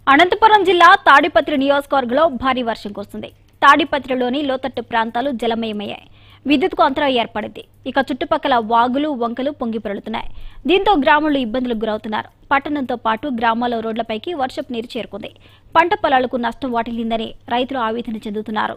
అనంతపురం జిల్లా తాడిపత్రి నియోజకవర్గంలో భారీ వర్షం కురుస్తుంది తాడిపత్రిలోని లోతట్టు ప్రాంతాలు జలమయమయ్యాయి విద్యుత్కు అంతరం ఏర్పడింది ఇక చుట్టుపక్కల వాగులు వంకలు పొంగి పొరులుతున్నాయి దీంతో గ్రామాలు ఇబ్బందులకు గురవుతున్నారు పట్టణంతో పాటు గ్రామాల రోడ్లపైకి వర్షపు నీరు చేరుకుంది పంట పొలాలకు నష్టం వాటిల్లిందని రైతులు ఆవేదన చెందుతున్నారు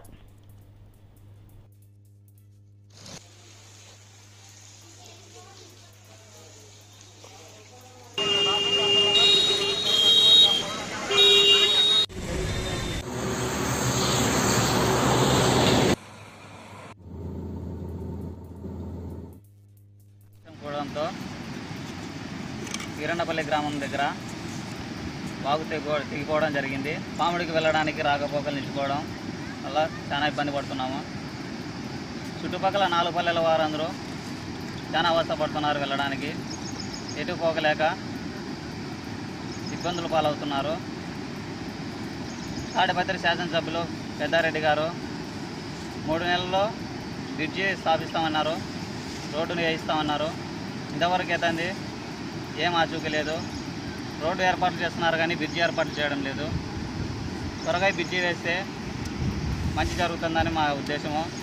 కూడంతో వీరన్నపల్లి గ్రామం దగ్గర వాగు తెగో తెగిపోవడం జరిగింది పాముడికి వెళ్ళడానికి రాకపోకలు నిలిచిపోవడం వల్ల చాలా ఇబ్బంది పడుతున్నాము చుట్టుపక్కల నాలుగు పల్లెల వారందరూ చాలా అవస్థ పడుతున్నారు వెళ్ళడానికి ఎటు పోకలేక ఇబ్బందులు పాలవుతున్నారు తాడిపత్రి శాసనసభ్యులు పెద్దారెడ్డి గారు మూడు నెలల్లో బ్రిడ్జి స్థాపిస్తామన్నారు రోడ్డును వేయిస్తామన్నారు ఇంతవరకు ఎత్తంది ఏం ఆచూకీ లేదు రోడ్డు ఏర్పాటు చేస్తున్నారు కానీ బ్రిడ్జి ఏర్పాటు చేయడం లేదు త్వరగా ఈ బ్రిడ్జి వేస్తే మంచి జరుగుతుందని మా ఉద్దేశము